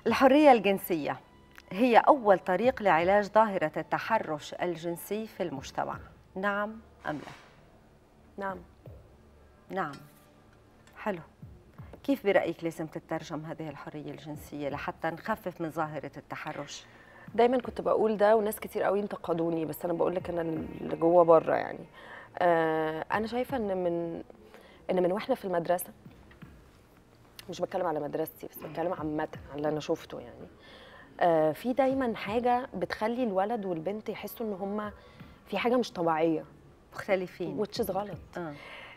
الحرية الجنسية هي أول طريق لعلاج ظاهرة التحرش الجنسي في المجتمع نعم أم لا؟ نعم نعم حلو كيف برأيك لازم تترجم هذه الحرية الجنسية لحتى نخفف من ظاهرة التحرش؟ دايما كنت بقول ده وناس كتير قوي انتقدوني بس انا بقول لك انا اللي جوه بره يعني آه انا شايفه ان من ان من واحنا في المدرسه مش بتكلم على مدرستي بس بتكلم عامه على اللي انا شفته يعني آه في دايما حاجه بتخلي الولد والبنت يحسوا ان هم في حاجه مش طبيعيه مختلفين وتشز غلط آه.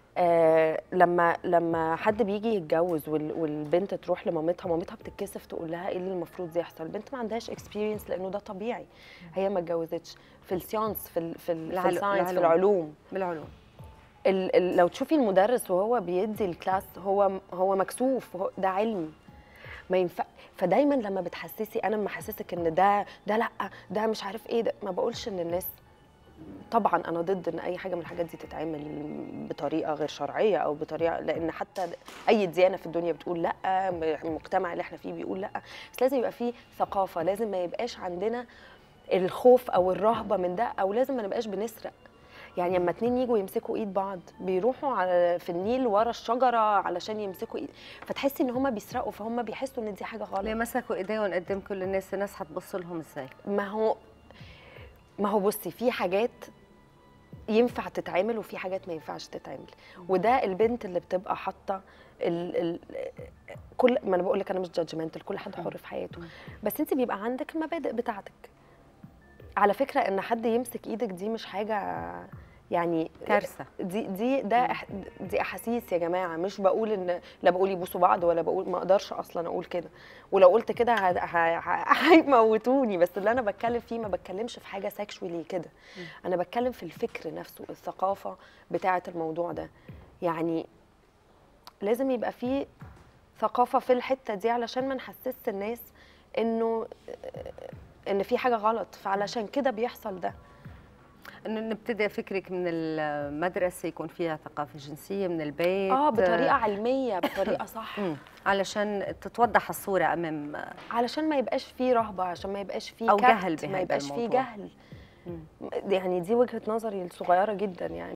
آه لما لما حد بيجي يتجوز وال- والبنت تروح لمامتها مامتها بتتكسف تقول لها ايه اللي المفروض يحصل البنت ما عندهاش اكسبيرينس لانه ده طبيعي هي ما اتجوزتش في السيانس في ال في, ال في العلو- الساينس في العلوم. العلوم بالعلوم ال ال لو تشوفي المدرس وهو بيدي الكلاس هو هو مكسوف هو ده علمي ما ينفع فدايما لما بتحسسي انا لما احسسك ان ده ده لا ده مش عارف ايه ده ما بقولش ان الناس طبعا انا ضد ان اي حاجه من الحاجات دي تتعمل بطريقه غير شرعيه او بطريقه لان حتى اي ديانه في الدنيا بتقول لا المجتمع اللي احنا فيه بيقول لا بس لازم يبقى فيه ثقافه لازم ما يبقاش عندنا الخوف او الرهبه من ده او لازم ما نبقاش بنسرق يعني لما اتنين يجوا يمسكوا ايد بعض بيروحوا على في النيل ورا الشجره علشان يمسكوا ايد فتحسي ان هما بيسرقوا فهم بيحسوا ان دي حاجه غلط ليه مسكوا ايديهم قدام كل الناس الناس هتبص لهم ازاي؟ ما هو ما هو بصي في حاجات ينفع تتعمل وفي حاجات ما ينفعش تتعمل وده البنت اللي بتبقى حاطه ال ال كل ما انا بقول لك انا مش جادجمنتال كل حد حر في حياته بس انت بيبقى عندك المبادئ بتاعتك على فكره ان حد يمسك ايدك دي مش حاجه يعني كارثه دي دي ده أح- دي احاسيس يا جماعه مش بقول ان لا بقول يبوسوا بعض ولا بقول ما اقدرش اصلا اقول كده ولو قلت كده ه- ه- ه- هيموتوني بس اللي انا بتكلم فيه ما بتكلمش في حاجه سexually كده انا بتكلم في الفكر نفسه الثقافه بتاعه الموضوع ده يعني لازم يبقى في ثقافه في الحته دي علشان ما نحسسش الناس انه ان في حاجه غلط فعلشان كده بيحصل ده انه نبتدي فكرك من المدرسه يكون فيها ثقافه جنسيه من البيت اه بطريقه علميه بطريقه صح مم. علشان تتوضح الصوره امام علشان ما يبقاش فيه رهبه عشان ما يبقاش فيه أو كبت، جهل ما بهذا يبقاش فيه الموضوع. جهل يعني دي وجهه نظري الصغيره جدا يعني